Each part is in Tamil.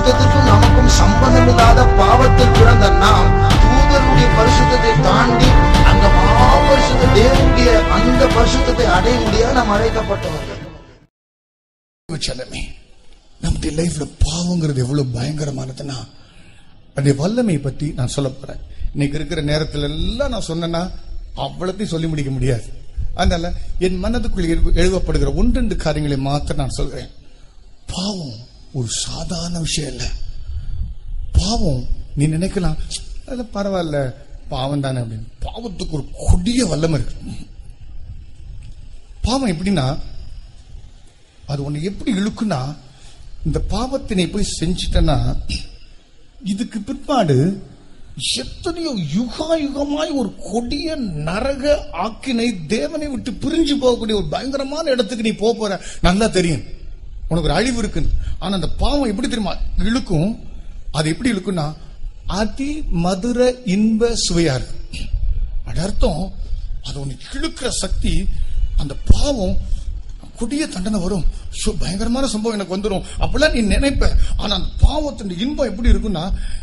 பரிசுத்தத்துக்கும் நமக்கும் சம்பந்தமில்லாத பாவத்தில் பிறந்த நாம் தூதருடைய பரிசுத்தத்தை தாண்டி அந்த மாபரிசுத்த தேவனுடைய அந்த பரிசுத்தத்தை அடைய முடியாது நாம் அழைக்கப்பட்டவர்கள் செல்லமே நம்முடைய லைஃப்ல பாவங்கிறது எவ்வளவு பயங்கரமானதுன்னா அந்த வல்லமை பத்தி நான் சொல்ல போறேன் இன்னைக்கு இருக்கிற நேரத்துல எல்லாம் நான் சொன்னேன்னா அவ்வளத்தையும் சொல்லி முடிக்க முடியாது அதனால என் மனதுக்குள் எழு- எழுதப்படுகிற ஒன்றெண்டு காரியங்களை மாத்திரம் நான் சொல்றேன் பாவம் ஒரு சாதாரண விஷயம் இல்ல பாவம் நீ நினைக்கலாம் அது பரவாயில்ல பாவம் தானே அப்படின்னு பாவத்துக்கு ஒரு கொடிய வல்லமை இருக்கு பாவம் எப்படின்னா அது உன்னை எப்படி இழுக்குன்னா இந்த பாவத்தினை போய் செஞ்சிட்டனா இதுக்கு பிற்பாடு எத்தனையோ யுகா யுகமாய் ஒரு கொடிய நரக ஆக்கினை தேவனை விட்டு பிரிஞ்சு போகக்கூடிய ஒரு பயங்கரமான இடத்துக்கு நீ போக போற நல்லா தெரியும் உனக்கு ஒரு அழிவு இருக்கு ஆனா அந்த பாவம் எப்படி தெரியுமா இழுக்கும் அது எப்படி இழுக்குன்னா அதி மதுர இன்ப சுவையா இருக்கு அது அர்த்தம் அது உனக்கு இழுக்கிற சக்தி அந்த பாவம் கொடிய தண்டனை வரும் ஷோ, பயங்கரமான சம்பவம் எனக்கு வந்துடும் அப்பெல்லாம் நீ நினைப்ப ஆனா அந்த பாவத்தின் இன்பம் எப்படி இருக்குன்னா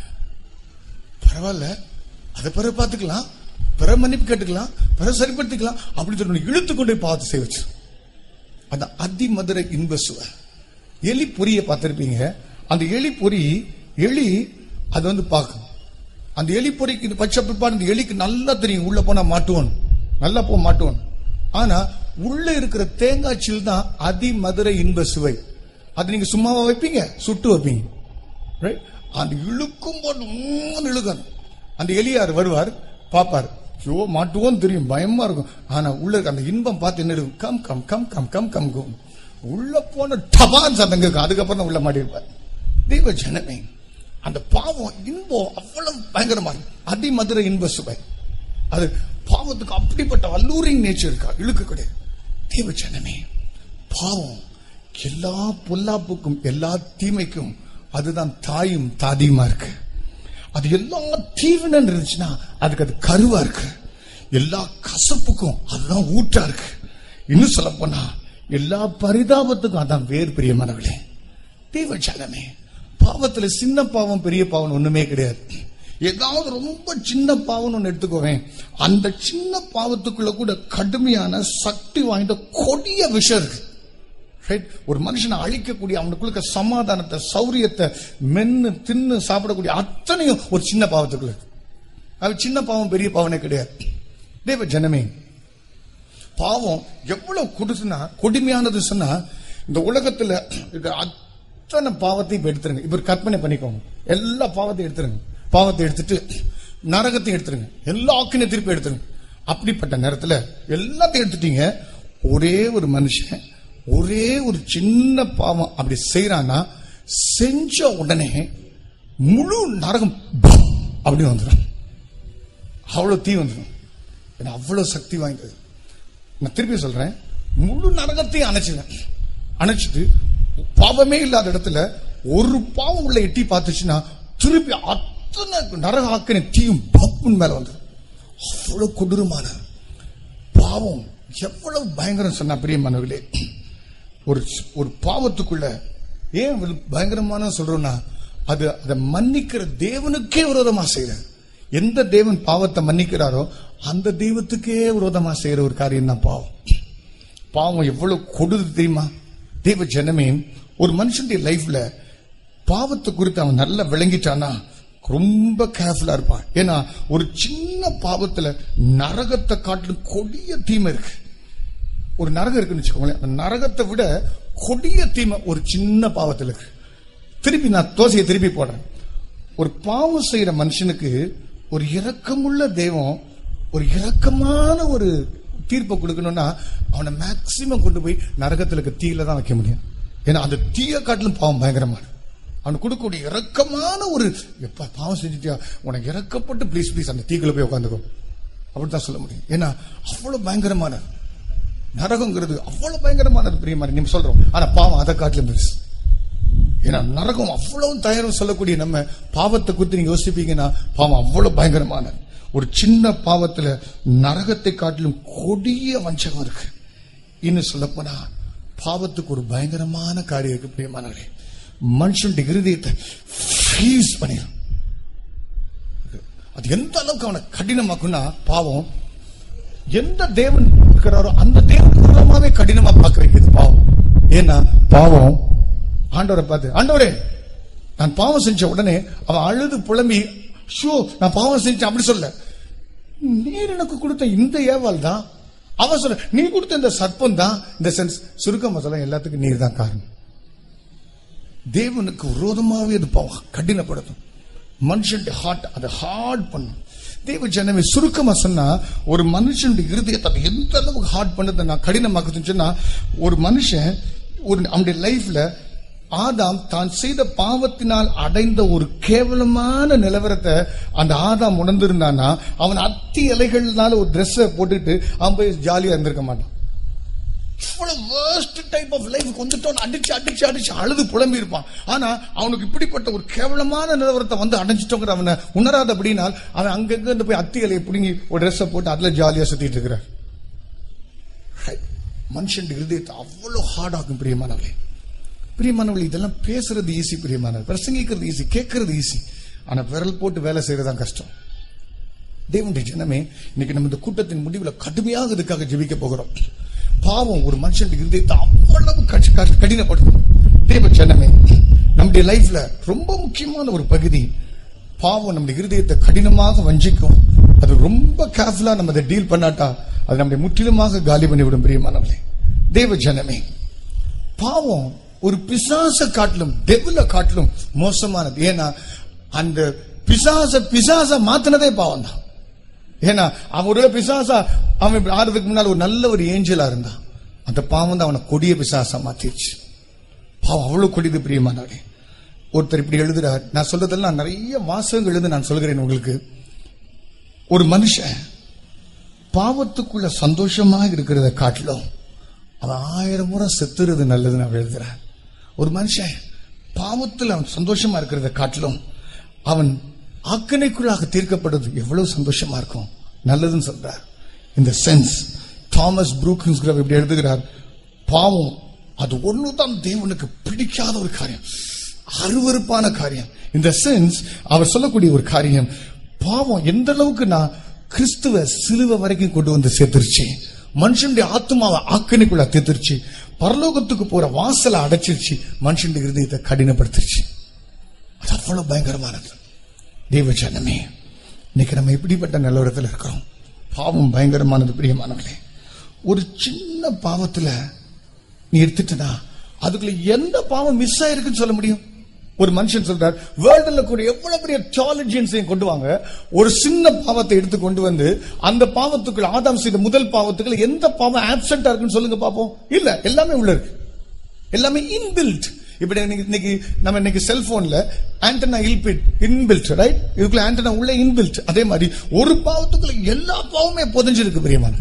பரவாயில்ல அதை பிறகு பார்த்துக்கலாம் பிற மன்னிப்பு கேட்டுக்கலாம் பிற சரிப்படுத்திக்கலாம் அப்படி சொல்லி உன்னை இழுத்து கொண்டு போய் பாவத்தை செய்ய வச்சு அந்த அதிமதுர இன்ப சுவை எலி பொரிய பார்த்திருப்பீங்க அந்த எலி பொறி எலி அது வந்து பார்க்கும் அந்த எலி பொறிக்கு இது பச்சை பிற்பாடு இந்த எலிக்கு நல்லா தெரியும் உள்ள போனா மாட்டுவோம் நல்லா போ மாட்டுவோம் ஆனா உள்ள இருக்கிற தேங்காய் சில் தான் அதிமதுர இன்ப சுவை அது நீங்க சும்மாவா வைப்பீங்க சுட்டு வைப்பீங்க Right? அந்த இழுக்கும் போது உம்முன்னு இழுக்கணும் அந்த எலியார் வருவார் பாப்பார் ஐயோ மாட்டுவோம் தெரியும் பயமா இருக்கும் ஆனா உள்ள இருக்க அந்த இன்பம் பார்த்து என்ன இருக்கும்? Come come come come come come come உள்ள போன டபான் சத்தம் கேட்கும் அதுக்கப்புறம் தான் உள்ள மாட்டிருப்பார் தெய்வ ஜனமே அந்த பாவம் இன்பம் அவ்வளவு பயங்கரமா இருக்கு அதிமதுர இன்ப சுவை அது பாவத்துக்கு அப்படிப்பட்ட வல்லூரிங் நேச்சர் இருக்கா இழுக்கக்கூடிய தெய்வ ஜனமே பாவம் எல்லா பொல்லாப்புக்கும் எல்லா தீமைக்கும் அதுதான் தாயும் தாதியுமா இருக்கு அது எல்லா தீவினம் இருந்துச்சுன்னா அதுக்கு அது கருவா இருக்கு எல்லா கசப்புக்கும் அதுதான் ஊட்டா இருக்கு இன்னும் சொல்ல போனா எல்லா பரிதாபத்துக்கும் அதான் வேறு பிரியமானவளே தெய்வ ஜனமே பாவத்துல சின்ன பாவம் பெரிய பாவம் ஒண்ணுமே கிடையாது ஏதாவது ரொம்ப சின்ன பாவம் ஒண்ணு எடுத்துக்கோவேன் அந்த சின்ன பாவத்துக்குள்ள கூட கடுமையான சக்தி வாய்ந்த கொடிய விஷம் இருக்கு Right? ஒரு மனுஷனை அழிக்கக்கூடிய அவனுக்குள்ள இருக்க சமாதானத்தை சௌரியத்தை மென்னு தின்னு சாப்பிடக்கூடிய அத்தனையும் ஒரு சின்ன பாவத்துக்குள்ள இருக்கு. அது சின்ன பாவம் பெரிய பாவனே கிடையாது தேவ ஜனமே பாவம் எவ்வளவு கொடுசுனா கொடுமையானது சொன்னா இந்த உலகத்துல இருக்கிற அத்தனை பாவத்தையும் இப்ப எடுத்துருங்க இப்ப ஒரு கற்பனை பண்ணிக்கோங்க எல்லா பாவத்தையும் எடுத்துருங்க பாவத்தை எடுத்துட்டு நரகத்தையும் எடுத்துருங்க எல்லா ஆக்கினையும் திருப்பி எடுத்துருங்க அப்படிப்பட்ட நேரத்துல எல்லாத்தையும் எடுத்துட்டீங்க ஒரே ஒரு மனுஷன் ஒரே ஒரு சின்ன பாவம் அப்படி செய்யறான்னா செஞ்ச உடனே முழு நரகம் பம் அப்படின்னு வந்துடும் அவ்வளவு தீ வந்துடும் ஏன்னா அவ்வளவு சக்தி வாய்ந்தது நான் திருப்பி சொல்றேன் முழு நரகத்தையும் அணைச்சிடுவேன் அணைச்சிட்டு பாவமே இல்லாத இடத்துல ஒரு பாவம் உள்ள எட்டி பார்த்துச்சுன்னா திருப்பி அத்தனை நரக ஆக்கின தீயும் பப்புன்னு மேல வந்துடும் அவ்வளவு கொடூரமான பாவம் எவ்வளவு பயங்கரம் சொன்னா பிரியமானவர்களே ஒரு ஒரு பாவத்துக்குள்ள ஏன் இவ்வளவு பயங்கரமான சொல்றோம்னா அது அதை மன்னிக்கிற தேவனுக்கே விரோதமா செய்யற எந்த தேவன் பாவத்தை மன்னிக்கிறாரோ அந்த தெய்வத்துக்கே விரோதமா செய்யற ஒரு காரியம் தான் பாவம் பாவம் எவ்வளவு கொடுது தெரியுமா தேவ ஜனமே ஒரு மனுஷனுடைய லைஃப்ல பாவத்தை குறித்து அவன் நல்லா விளங்கிட்டானா ரொம்ப கேர்ஃபுல்லா இருப்பான் ஏன்னா ஒரு சின்ன பாவத்துல நரகத்தை காட்டிலும் கொடிய தீமை இருக்கு ஒரு நரகம் இருக்குன்னு வச்சுக்கோங்களேன் அந்த நரகத்தை விட கொடிய தீமை ஒரு சின்ன பாவத்தில் இருக்கு திருப்பி நான் தோசையை திருப்பி போடுறேன் ஒரு பாவம் செய்யற மனுஷனுக்கு ஒரு இரக்கமுள்ள தெய்வம் ஒரு இரக்கமான ஒரு தீர்ப்பை கொடுக்கணும்னா அவனை மேக்சிமம் கொண்டு போய் நரகத்துல இருக்க தீயில தான் வைக்க முடியும் ஏன்னா அந்த தீய காட்டிலும் பாவம் பயங்கரமான அவனுக்கு கொடுக்கக்கூடிய இரக்கமான ஒரு எப்ப பாவம் செஞ்சுட்டியா உனக்கு இறக்கப்பட்டு ப்ளீஸ் ப்ளீஸ் அந்த தீக்குள்ள போய் உட்காந்துக்கோ அப்படித்தான் சொல்ல முடியும் ஏன்னா அவ்வளவு பயங்கரமான நரகங்கிறது அவ்வளவு பயங்கரமானது பிரியமான நீங்க சொல்றோம் ஆனா பாவம் அதை காட்டிலும் பெருசு ஏன்னா நரகம் அவ்வளவு தயாரம் சொல்லக்கூடிய நம்ம பாவத்தை குறித்து நீங்க யோசிப்பீங்கன்னா பாவம் அவ்வளவு பயங்கரமானது ஒரு சின்ன பாவத்துல நரகத்தை காட்டிலும் கொடிய வஞ்சகம் இருக்கு இன்னும் சொல்ல போனா பாவத்துக்கு ஒரு பயங்கரமான காரியம் இருக்கு பிரியமானவர்களே மனுஷனுடைய இருதயத்தை ஃப்ரீஸ் பண்ணிடும் அது எந்த அளவுக்கு அவனை கடினமாக்குன்னா பாவம் எந்த தேவன் இருக்கிறாரோ அந்த தேவன் மூலமாவே கடினமா பார்க்க வைக்கிறது பாவம் ஏன்னா பாவம் ஆண்டவரை பார்த்து ஆண்டவரே நான் பாவம் செஞ்ச உடனே அவன் அழுது புலம்பி ஷோ நான் பாவம் செஞ்சேன் அப்படி சொல்ல நீர் எனக்கு கொடுத்த இந்த ஏவாள் தான் அவன் சொல்ல நீ கொடுத்த இந்த சர்ப்பம் தான் இந்த சென்ஸ் சுருக்கமா சொல்ல எல்லாத்துக்கும் நீர் தான் காரணம் தேவனுக்கு விரோதமாவே அது பாவம் கடினப்படுத்தும் மனுஷனுடைய ஹார்ட் அதை ஹார்ட் பண்ணும் தேவ ஜனமே சுருக்கமா சொன்னா ஒரு மனுஷனுடைய இருதயத்தை அது எந்த அளவுக்கு ஹார்ட் பண்ணதை நான் கடினமாக்குதுன்னு சொன்னா ஒரு மனுஷன் ஒரு அவனுடைய லைஃப்ல ஆதாம் தான் செய்த பாவத்தினால் அடைந்த ஒரு கேவலமான நிலவரத்தை அந்த ஆதாம் உணர்ந்திருந்தானா அவன் அத்தி இலைகள்னால ஒரு ட்ரெஸ்ஸை போட்டுட்டு அவன் போய் ஜாலியா இருந்திருக்க மாட்டான் இவ்வளவு worst டைப் ஆஃப் லைஃப் வந்துட்டோம் அடிச்சு அடிச்சு அடிச்சு அழுது புலம்பி இருப்பான் ஆனா அவனுக்கு இப்படிப்பட்ட ஒரு கேவலமான நிலவரத்தை வந்து அடைஞ்சிட்டோங்கிற அவனை உணராத அப்படினால் அவன் அங்கங்க இருந்து போய் அத்தி இலையை பிடுங்கி ஒரு ட்ரெஸ்ஸை போட்டு அதுல ஜாலியா சுத்திட்டு இருக்கிறார் மனுஷன் இருதயத்தை அவ்வளவு ஹார்ட் ஆகும் பிரியமானவளே பிரியமானவளே இதெல்லாம் பேசுறது ஈஸி பிரியமானவர் பிரசங்கிக்கிறது ஈஸி கேட்கறது ஈஸி ஆனா விரல் போட்டு வேலை செய்யறதுதான் கஷ்டம் தேவனுடைய ஜனமே இன்னைக்கு நம்ம இந்த கூட்டத்தின் முடிவில் கடுமையாக இதுக்காக ஜெபிக்க போகிறோம் பாவம் ஒரு மனுஷனுடைய இருதயத்தை அவ்வளவு கஷ்ட- கஷ்ட- கடினப்படுத்தும் தேவ ஜனமே நம்முடைய லைஃப்ல ரொம்ப முக்கியமான ஒரு பகுதி பாவம் நம்முடைய இருதயத்தை கடினமாக வஞ்சிக்கும் அது ரொம்ப கேர்ஃபுல்லா நம்ம அதை டீல் பண்ணாட்டா அது நம்முடைய முற்றிலுமாக காலி பண்ணிவிடும் பிரியமானவர்களே தேவ ஜனமே பாவம் ஒரு பிசாச காட்டிலும் டெவில காட்டிலும் மோசமானது ஏன்னா அந்த பிசாச பிசாச மாத்தினதே பாவம் தான் ஏன்னா அவன் ஒரு பிசாசா அவன் இப்படி ஆறதுக்கு முன்னால் ஒரு நல்ல ஒரு ஏஞ்சலா இருந்தான் அந்த பாவம் தான் அவனை கொடிய பிசாசா மாத்திருச்சு பாவம் அவ்வளவு கொடிது பிரியமானவரே ஒருத்தர் இப்படி எழுதுறார் நான் சொல்றதெல்லாம் நிறைய வாசகங்கள் எழுது நான் சொல்கிறேன் உங்களுக்கு ஒரு மனுஷன் பாவத்துக்குள்ள சந்தோஷமா இருக்கிறத காட்டிலும் அவன் ஆயிரம் முறை செத்துறது நல்லதுன்னு அவன் எழுதுறான் ஒரு மனுஷன் பாவத்தில் அவன் சந்தோஷமா இருக்கிறத காட்டிலும் அவன் ஆக்கணைக்குள்ளாக தீர்க்கப்படுறது எவ்வளவு சந்தோஷமா இருக்கும் நல்லதுன்னு சொல்றார் இந்த சென்ஸ் தாமஸ் ப்ரூக்கின்ஸ் இப்படி எழுதுகிறார் பாவம் அது ஒண்ணுதான் தேவனுக்கு பிடிக்காத ஒரு காரியம் அருவருப்பான காரியம் இந்த சென்ஸ் அவர் சொல்லக்கூடிய ஒரு காரியம் பாவம் எந்த அளவுக்கு நான் கிறிஸ்துவ சிலுவை வரைக்கும் கொண்டு வந்து சேர்த்துருச்சு மனுஷனுடைய ஆத்மாவை ஆக்கணிக்குள்ள தேத்துருச்சு பரலோகத்துக்கு போற வாசலை அடைச்சிருச்சு மனுஷனுடைய இருதயத்தை கடினப்படுத்திருச்சு அது அவ்வளவு பயங்கரமானது தேவ ஜனமே இன்னைக்கு நம்ம இப்படிப்பட்ட நிலவரத்தில் இருக்கிறோம் பாவம் பயங்கரமானது பிரியமானவர்களே ஒரு சின்ன பாவத்துல நீ எடுத்துட்டனா அதுக்குள்ள எந்த பாவம் மிஸ் ஆயிருக்குன்னு சொல்ல முடியும் ஒரு மனுஷன் சொல்றார் வேர்ல்டுல கூட எவ்வளவு பெரிய தியாலஜியன்ஸையும் கொண்டு வாங்க ஒரு சின்ன பாவத்தை எடுத்து கொண்டு வந்து அந்த பாவத்துக்குள்ள ஆதாம் செய்த முதல் பாவத்துக்குள்ள எந்த பாவம் ஆப்சென்டா இருக்குன்னு சொல்லுங்க பாப்போம் இல்ல எல்லாமே உள்ள இருக்கு எல்லாமே இன்பில்ட் இப்படி இன்னைக்கு- இன்னைக்கு நம்ம இன்னைக்கு செல்போன்ல ஆண்டனா இல்பிட் இன்பில்ட் ரைட் இதுக்குள்ள ஆண்டனா உள்ள இன்பில்ட் அதே மாதிரி ஒரு பாவத்துக்குள்ள எல்லா பாவமே புதஞ்சிருக்கு பிரியமான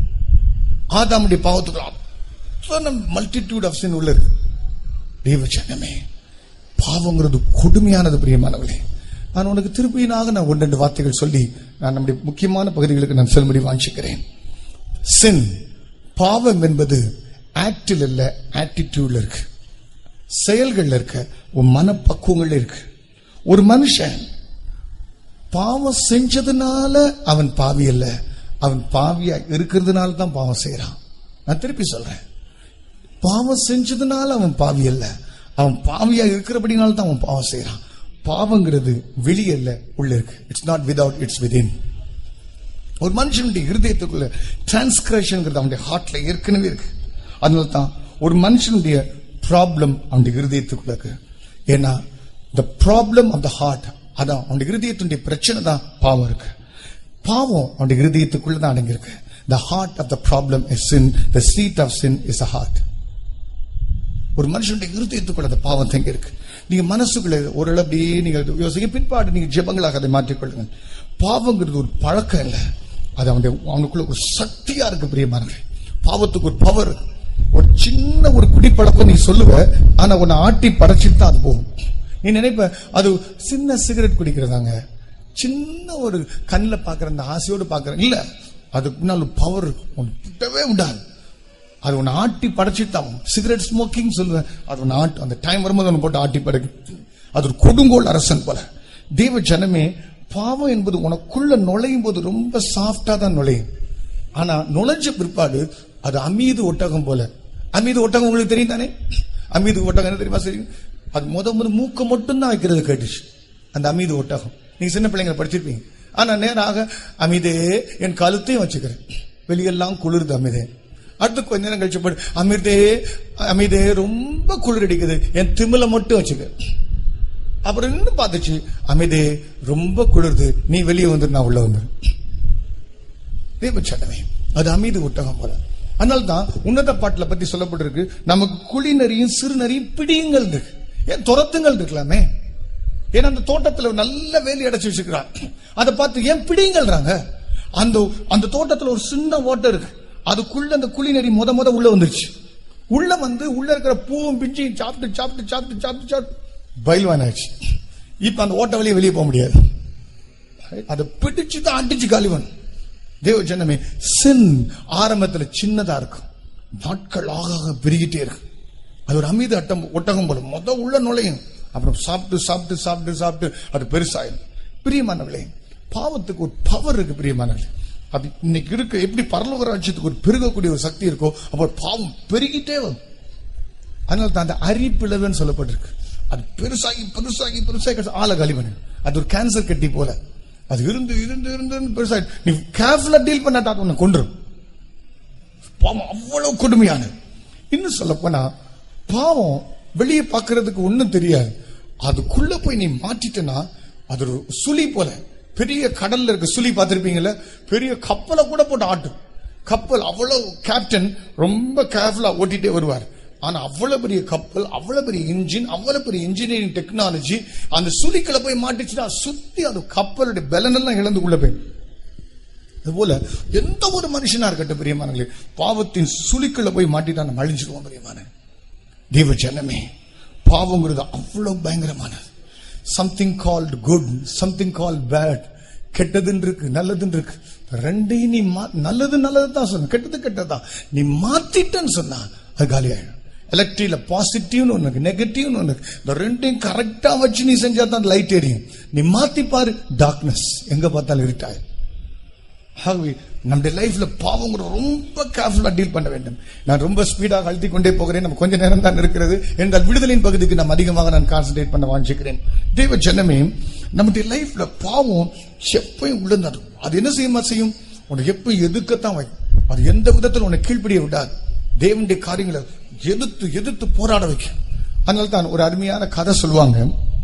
ஆதாமுடைய பாவத்துக்குள்ள அத்தனை மல்டிடியூட் ஆஃப் சின் உள்ள இருக்கு தேவ ஜனமே பாவங்கிறது கொடுமையானது பிரியமானவளே நான் உனக்கு திருப்பியினாக நான் ஒன்று ரெண்டு வார்த்தைகள் சொல்லி நான் நம்முடைய முக்கியமான பகுதிகளுக்கு நான் செல்லும்படி வாஞ்சிக்கிறேன் சின் பாவம் என்பது ஆக்டில் இல்ல ஆட்டிடியூட்ல இருக்கு செயல்கள்ல இருக்க உன் மனப்பக்குவங்கள்ல இருக்கு ஒரு மனுஷன் பாவம் செஞ்சதுனால அவன் பாவி அல்ல அவன் பாவியா இருக்கிறதுனால தான் பாவம் செய்யறான் நான் திருப்பி சொல்றேன் பாவம் செஞ்சதுனால அவன் பாவி அல்ல அவன் பாவியா இருக்கிறபடினால தான் அவன் பாவம் செய்யறான் பாவங்கிறது வெளியே இல்ல உள்ள இருக்கு it's not without it's within ஒரு மனுஷனுடைய இருதயத்துக்குள்ள டிரான்ஸ்கிரஷன்ங்கிறது அவனுடைய ஹார்ட்ல ஏற்கனவே இருக்கு அதனால தான் ஒரு மனுஷனுடைய ப்ராப்ளம் அவனுடைய இருதயத்துக்குள்ள இருக்கு ஏன்னா the problem of the heart அதான் அவனுடைய இருதயத்துடைய பிரச்சனை தான் பாவம் இருக்கு பாவம் அவனுடைய இருதயத்துக்குள்ள தான் அடங்கியிருக்கு the heart of the problem is sin the seat of sin is a heart ஒரு மனுஷனுடைய இருதயத்துக்குள்ள அந்த பாவம் தங்கி இருக்கு நீங்க மனசுக்குள்ள ஒரு அளவு அப்படியே நீங்க யோசிக்க பின்பாடு நீங்க ஜெபங்களாக அதை மாற்றிக்கொள்ளுங்க பாவங்கிறது ஒரு பழக்கம் இல்ல அது அவனுடைய அவனுக்குள்ள ஒரு சக்தியா இருக்கு பிரியமானவர்களே பாவத்துக்கு ஒரு பவர் ஒரு சின்ன ஒரு குடிப்பழக்கம் நீ சொல்லுவ ஆனா உன்னை ஆட்டி படைச்சிட்டு தான் அது போகும் நீ நினைப்ப அது சின்ன சிகரெட் குடிக்கிறதாங்க சின்ன ஒரு கண்ணில் பாக்குற அந்த ஆசையோடு பாக்குற இல்ல அதுக்கு முன்னால் பவர் விடவே விடாது அது ஒன்று ஆட்டி படைச்சிட்டான் சிகரெட் ஸ்மோக்கிங் சொல்லுவேன் அது ஒன்று ஆட்டு அந்த டைம் வரும்போது ஒன்று போட்டு ஆட்டி படைக்கும் அது ஒரு கொடுங்கோல் அரசன் போல தேவ ஜனமே பாவம் என்பது உனக்குள்ள நுழையும் போது ரொம்ப சாஃப்டா தான் நுழையும் ஆனா நுழைஞ்ச பிற்பாடு அது அமீது ஒட்டகம் போல அமீது ஒட்டகம் உங்களுக்கு தெரியும் தானே அமீது ஒட்டகம் என்ன தெரியுமா சரி அது முத முத மூக்க மட்டும் தான் வைக்கிறது கேட்டுச்சு அந்த அமீது ஒட்டகம் நீங்க சின்ன பிள்ளைங்க படிச்சிருப்பீங்க ஆனா நேராக அமிதே என் கழுத்தையும் வச்சுக்கிறேன் வெளியெல்லாம் குளிருது அமிதே அடுத்து கொஞ்ச நேரம் கழிச்சு போடு அமிர்தே அமிதே ரொம்ப குளிர் அடிக்குது என் திமில மட்டும் வச்சுக்க அப்புறம் இன்னும் பார்த்துச்சு அமிதே ரொம்ப குளிருது நீ வெளியே வந்துரு நான் உள்ள வந்துரு தேவச்சட்டமே அது அமீது ஒட்டகம் போல அதனால தான் உன்னத பாட்டுல பத்தி சொல்லப்பட்டிருக்கு நமக்கு குளிநரியும் சிறுநரியும் பிடியுங்கள் இருக்கு ஏன் துரத்துங்கள் இருக்கலாமே ஏன்னா அந்த தோட்டத்துல நல்ல வேலி அடைச்சு வச்சிருக்கிறான் அதை பார்த்து ஏன் பிடிங்கள்றாங்க அந்த அந்த தோட்டத்துல ஒரு சின்ன ஓட்டை இருக்கு அதுக்குள்ள அந்த குளிநரி முத முத உள்ள வந்துருச்சு உள்ள வந்து உள்ள இருக்கிற பூவும் பிஞ்சியும் சாப்பிட்டு சாப்பிட்டு சாப்பிட்டு சாப்பிட்டு சாப்பிட்டு பயில்வான் ஆயிடுச்சு இப்ப அந்த ஓட்ட வழியே வெளியே போக முடியாது அதை பிடிச்சு தான் அடிச்சு காலிவன் தேவ ஜனமே சின் ஆரம்பத்துல சின்னதா இருக்கும் நாட்கள் ஆக ஆக பெருகிட்டே இருக்கு அது ஒரு அமீத அட்டம் ஒட்டகம் போல முத உள்ள நுழையும் அப்புறம் சாப்பிட்டு சாப்பிட்டு சாப்பிட்டு சாப்பிட்டு அது பெருசாயிடும் பிரியமானவர்களே பாவத்துக்கு ஒரு பவர் இருக்கு பிரியமானவர்களே அது இன்னைக்கு இருக்கு எப்படி பரலோக ராஜ்யத்துக்கு ஒரு பெருகக்கூடிய ஒரு சக்தி இருக்கோ அப்போ பாவம் பெருகிட்டே வரும் அதனால தான் அந்த அரிப்பிளவுன்னு சொல்லப்பட்டிருக்கு அது பெருசாகி பெருசாகி பெருசாகி ஆளை கழிவனு அது ஒரு கேன்சர் கட்டி போல அது இருந்து இருந்து இருந்து இருந்து பெருசாகி நீ கேர்ஃபுல்லா டீல் பண்ணாட்டா உன்னை கொன்றும் பாவம் அவ்வளவு கொடுமையானது இன்னும் சொல்ல போனா பாவம் வெளியே பார்க்கிறதுக்கு ஒண்ணும் தெரியாது அதுக்குள்ள போய் நீ மாட்டிட்டனா அது ஒரு சுழி போல பெரிய கடல்ல இருக்க சுழி பார்த்திருப்பீங்கல்ல பெரிய கப்பலை கூட போட்டு ஆட்டும் கப்பல் அவ்வளவு கேப்டன் ரொம்ப கேர்ஃபுல்லா ஓட்டிட்டே வருவார் ஆனா அவ்வளவு பெரிய கப்பல் அவ்வளவு பெரிய இன்ஜின் அவ்வளவு பெரிய இன்ஜினியரிங் டெக்னாலஜி அந்த சுழிக்குள்ள போய் மாட்டிச்சுன்னா சுத்தி அது கப்பலுடைய பலன் எல்லாம் இழந்து உள்ள போய் அதுபோல எந்த ஒரு மனுஷனா இருக்கட்டும் பிரியமானங்களே பாவத்தின் சுழிக்குள்ள போய் மாட்டிட்டா நம்ம அழிஞ்சிருவோம் பிரியமான தேவ ஜனமே பாவங்கிறது அவ்வளவு பயங்கரமானது something called good something call bad கெட்டதுன்னு இருக்கு நல்லதுன்னு இருக்கு ரெண்டையும் நீ மா- நல்லது நல்லது தான் சொன்ன கெட்டது கெட்டதுதான் நீ மாத்திட்டன்னு சொன்னா அது காலி ஆயிடும் எலக்ட்ரியில பாசிட்டிவ்னு ஒண்ணு இருக்கு நெகட்டிவ்னு ஒண்ணு இருக்கு இந்த ரெண்டையும் கரெக்டா வச்சு நீ செஞ்சா தான் லைட் எரியும் நீ மாத்தி பாரு டார்க்னஸ் எங்க பார்த்தாலும் இருட்டாயிரும் ஆகவே நம்முடைய லைஃப்ல பாவங்கிற ரொம்ப கேர்ஃபுல்லா டீல் பண்ண வேண்டும் நான் ரொம்ப ஸ்பீடாக அழுத்தி கொண்டே போகிறேன் நம்ம கொஞ்ச நேரம் தான் இருக்கிறது என்றால் விடுதலின் பகுதிக்கு நாம் அதிகமாக நான் கான்சென்ட்ரேட் பண்ண வாஞ்சிக்கிறேன் தேவ ஜனமே நம்முடைய லைஃப்ல பாவம் எப்பயும் உள்ளது அது என்ன செய்யுமா செய்யும் உன்னை எப்ப எதுக்கத்தான் வைக்கும் அது எந்த விதத்தில் உன்னை கீழ்ப்படிய விடாது தேவனுடைய காரியங்களை எதிர்த்து எதிர்த்து போராட வைக்கும் அதனால தான் ஒரு அருமையான கதை சொல்லுவாங்க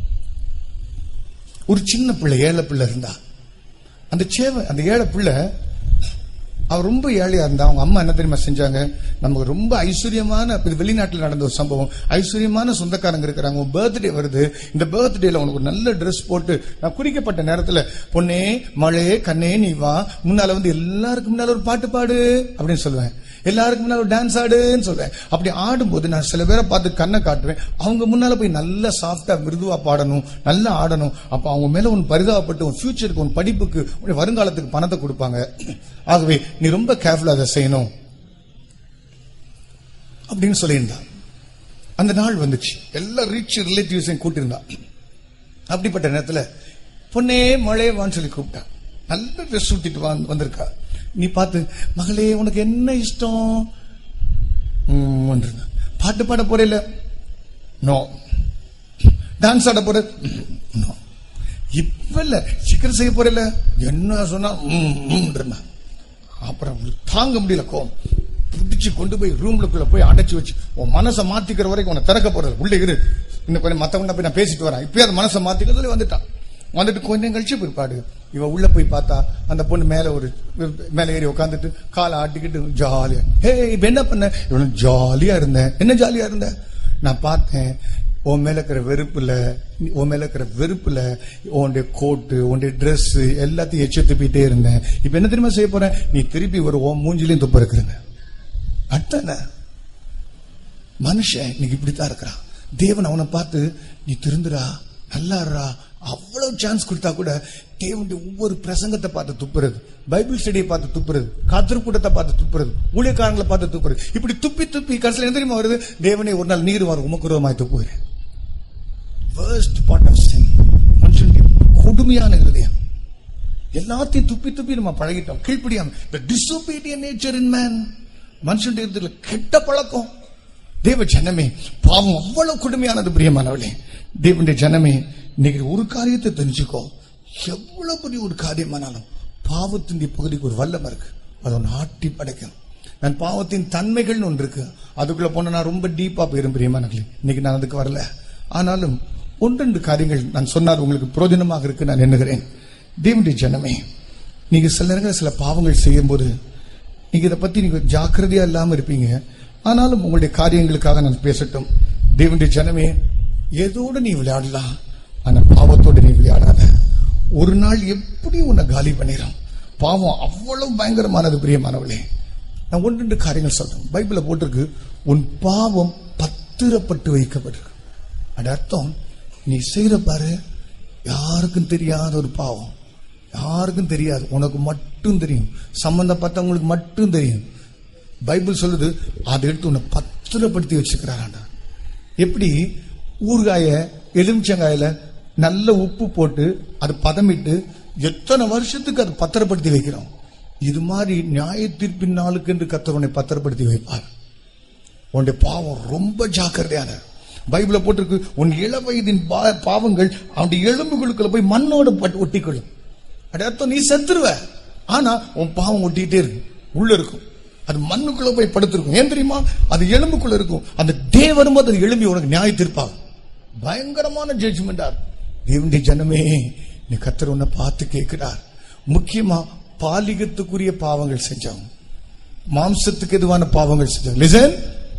ஒரு சின்ன பிள்ளை ஏழை பிள்ளை இருந்தா அந்த சேவை அந்த ஏழை பிள்ளை அவ ரொம்ப ஏழையா இருந்தா அவங்க அம்மா என்ன தெரியுமா செஞ்சாங்க நமக்கு ரொம்ப ஐஸ்வர்யமான இது வெளிநாட்டுல நடந்த ஒரு சம்பவம் ஐஸ்வர்யமான சொந்தக்காரங்க இருக்கிறாங்க உன் பர்த்டே வருது இந்த பர்த்டேல உனக்கு ஒரு நல்ல Dress போட்டு நான் குறிக்கப்பட்ட நேரத்துல பொண்ணே மழை கண்ணே நீ வா முன்னால வந்து எல்லாருக்கும் முன்னால ஒரு பாட்டு பாடு அப்படின்னு சொல்லுவேன் எல்லாருக்கும் முன்னால ஒரு டான்ஸ் ஆடுன்னு சொல்லுவேன் அப்படி ஆடும்போது நான் சில பேரை பார்த்து கண்ணை காட்டுவேன் அவங்க முன்னால போய் நல்லா சாஃப்டா மிருதுவா பாடணும் நல்லா ஆடணும் அப்ப அவங்க மேல உன் பரிதாபப்பட்டு உன் ஃபியூச்சருக்கு உன் படிப்புக்கு உன் வருங்காலத்துக்கு பணத்தை கொடுப்பாங்க ஆகவே நீ ரொம்ப கேர்ஃபுல்லா அதை செய்யணும் அப்படின்னு சொல்லியிருந்தா அந்த நாள் வந்துச்சு எல்லா ரீச் ரிலேட்டிவ்ஸையும் கூட்டியிருந்தா அப்படிப்பட்ட நேரத்துல பொண்ணே மழையவான்னு சொல்லி கூப்பிட்டா நல்ல ட்ரெஸ் ஊத்திட்டு வா வந்திருக்கா நீ பார்த்து மகளே உனக்கு என்ன இஷ்டம் ம், என்றுனா. பாட்டு பாட போறேல நோ டான்ஸ் ஆட போற நோ இப்ப இல்ல சிக்கன் செய்ய போறேல என்ன சொன்னா ம், ம்ன்றனா. அப்புறம் அவளுக்கு தாங்க முடியல கோவம் பிடிச்சு கொண்டு போய் ரூம்லக்குள்ள போய் அடைச்சு வச்சு உன் மனசை மாத்திக்கிற வரைக்கும் உன்னை திறக்க போறது உள்ள இரு இன்னும் கொஞ்சம் மத்தவங்க போய் நான் பேசிட்டு வரேன் இப்பயே அந்த மனசை மாத்திக்க சொல்லி வந்துட்டான் வந்துட்டு கொஞ்ச நேரம் கழிச்சு பிற்பாடு இவ உள்ள போய் பார்த்தா அந்த பொண்ணு மேல ஒரு மேல ஏறி உட்காந்துட்டு காலை ஆட்டிக்கிட்டு ஜாலியா ஹே இப்ப என்ன பண்ண இவன் ஜாலியா இருந்தேன் என்ன ஜாலியா இருந்த நான் பார்த்தேன் உன் மேல இருக்கிற வெறுப்புல உன் மேல இருக்கிற வெறுப்புல உன்னுடைய கோட்டு உன்னுடைய Dress எல்லாத்தையும் எச்சு துப்பிட்டே இருந்தேன் இப்ப என்ன தெரியுமா செய்ய போறேன் நீ திருப்பி ஒரு உன் மூஞ்சிலையும் துப்ப இருக்கிறேங்க அர்த்தம் என்ன மனுஷன் இன்னைக்கு இப்படித்தான் இருக்கிறான் தேவன் அவனை பார்த்து நீ திருந்துடா நல்லா இருடா அவ்வளவு சான்ஸ் கொடுத்தா கூட தேவனுடைய ஒவ்வொரு பிரசங்கத்தை பார்த்து துப்புறது பைபிள் ஸ்டடியை பார்த்து துப்புறது காத்திருக்கூட்டத்தை பார்த்து துப்புறது ஊழியக்காரங்களை பார்த்து துப்புறது இப்படி துப்பி துப்பி கடைசியில் என்ன தெரியுமா வருது தேவனே ஒரு நாள் நீர் வரும் உமக்குருவமாய் துப்புகிறேன் ஃபர்ஸ்ட் பார்ட் ஆஃப் சின் மனுஷனுடைய கொடுமையான இருதயம் எல்லாத்தையும் துப்பி துப்பி நம்ம பழகிட்டோம் கீழ்ப்படியாம the disobedient nature in man மனுஷனுடைய இருதயத்துல கெட்ட பழக்கம் தேவ ஜனமே பாவம் அவ்வளவு கொடுமையானது பிரியமானவளே தேவனுடைய ஜனமே இன்னைக்கு ஒரு காரியத்தை தெரிஞ்சுக்கோ எவ்வளவு பெரிய ஒரு காரியமானாலும் பாவத்தின் பகுதிக்கு ஒரு வல்லம் இருக்கு அதை ஒன்று ஆட்டி படைக்கும் நான் பாவத்தின் தன்மைகள்னு ஒன்று இருக்கு அதுக்குள்ள போன நான் ரொம்ப டீப்பா போயிரும் பிரியமானவர்களே இன்னைக்கு நான் அதுக்கு வரல ஆனாலும் ஒன்றெண்டு காரியங்கள் நான் சொன்னால் உங்களுக்கு பிரயோஜனமாக இருக்கு நான் எண்ணுகிறேன் தேவனுடைய ஜனமே நீங்க சில நேரங்களில் சில பாவங்கள் செய்யும்போது நீங்க இதை பத்தி நீங்க ஜாக்கிரதையா இல்லாம இருப்பீங்க ஆனாலும் உங்களுடைய காரியங்களுக்காக நான் பேசட்டும் தேவனுடைய ஜனமே எதோடு நீ விளையாடலாம் ஆனா பாவத்தோடு நீ விளையாடாத ஒரு நாள் எப்படி உன்னை காலி பண்ணிடும் பாவம் அவ்வளவு பயங்கரமானது பிரியமானவளே நான் ஒன்று ரெண்டு காரியங்கள் சொல்றேன் பைபிள்ல போட்டிருக்கு உன் பாவம் பத்திரப்பட்டு வைக்கப்பட்டிருக்கு அது அர்த்தம் நீ செய்யற பாரு யாருக்கும் தெரியாத ஒரு பாவம் யாருக்கும் தெரியாது உனக்கு மட்டும் தெரியும் சம்பந்தப்பட்டவங்களுக்கு மட்டும் தெரியும் பைபிள் சொல்லுது அதை எடுத்து உன்னை பத்திரப்படுத்தி வச்சுக்கிறாராண்டா எப்படி ஊறுகாய எலுமிச்சங்காயில நல்ல உப்பு போட்டு அது பதமிட்டு எத்தனை வருஷத்துக்கு அது பத்திரப்படுத்தி வைக்கிறோம் இது மாதிரி நியாய தீர்ப்பின் நாளுக்கு என்று கத்தர் உன்னை பத்திரப்படுத்தி வைப்பார் உன்னுடைய பாவம் ரொம்ப ஜாக்கிரதையான பைபிள போட்டிருக்கு உன் இள வயதின் பா- பாவங்கள் அவனுடைய எலும்புகளுக்குள்ள போய் மண்ணோட பட்டு ஒட்டிக்கொள்ளும் அது அர்த்தம் நீ செத்துருவ ஆனா உன் பாவம் ஒட்டிக்கிட்டே இருக்கும் உள்ள இருக்கும் அது மண்ணுக்குள்ள போய் படுத்திருக்கும் ஏன் தெரியுமா அது எலும்புக்குள்ள இருக்கும் அந்த டே வரும்போது அது எலும்பி உனக்கு நியாய தீர்ப்பாகும் பயங்கரமான ஜட்ஜ்மெண்டா தேவனுடைய ஜனமே நீ கத்தர் உன்னை பார்த்து கேட்கிறார் முக்கியமா பாலிகத்துக்குரிய பாவங்கள் செஞ்சவங்க மாம்சத்துக்கு எதுவான பாவங்கள் செஞ்சவங்க லிசன்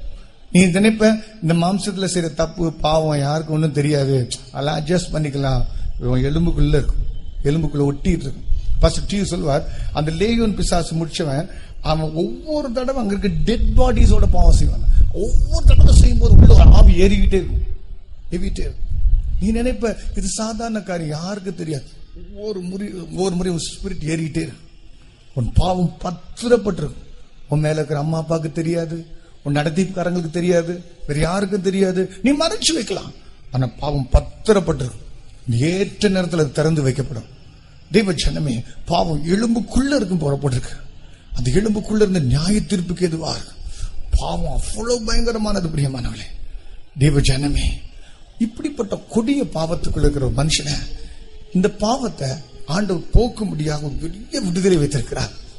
நீ நினைப்ப இந்த மாம்சத்துல செய்யற தப்பு பாவம் யாருக்கும் ஒன்றும் தெரியாது அதெல்லாம் அட்ஜஸ்ட் பண்ணிக்கலாம் இவன் எலும்புக்குள்ள இருக்கும் எலும்புக்குள்ள ஒட்டிட்டு இருக்கும் ஃபர்ஸ்ட் டீ சொல்வார் அந்த லேயோன் பிசாசு முடிச்சவன் அவன் ஒவ்வொரு தடவை அங்க இருக்க டெட் பாடிஸோட பாவம் செய்வான் ஒவ்வொரு தடவை செய்யும்போது உள்ள ஒரு ஆவி ஏறிக்கிட்டே இருக்கும் ஏறிக்கிட்டே இருக்கும் நீ நினைப்ப இது சாதாரண காரியம் யாருக்கு தெரியாது ஒவ்வொரு முறை ஒவ்வொரு முறை ஸ்பிரிட் ஏறிக்கிட்டே இருக்கும் உன் பாவம் பத்திரப்பட்டிருக்கும் உன் மேல இருக்கிற அம்மா அப்பாவுக்கு தெரியாது உன் நடத்திக்காரங்களுக்கு தெரியாது வேற யாருக்கும் தெரியாது நீ மறைச்சு வைக்கலாம் ஆனா பாவம் பத்திரப்பட்டிருக்கும் ஏற்ற நேரத்தில் அது திறந்து வைக்கப்படும் தெய்வ ஜனமே பாவம் எலும்புக்குள்ள இருக்கும் போடப்பட்டிருக்கு அந்த எலும்புக்குள்ள இருந்த நியாய தீர்ப்புக்கு எதுவா இருக்கு பாவம் அவ்வளவு பயங்கரமானது பிரியமானவளே தெய்வ ஜனமே இப்படிப்பட்ட கொடிய பாவத்துக்குள்ள இருக்கிற ஒரு மனுஷனை இந்த பாவத்தை ஆண்டவர் போக்க முடியாத ஒரு பெரிய விடுதலை வைத்திருக்கிறார்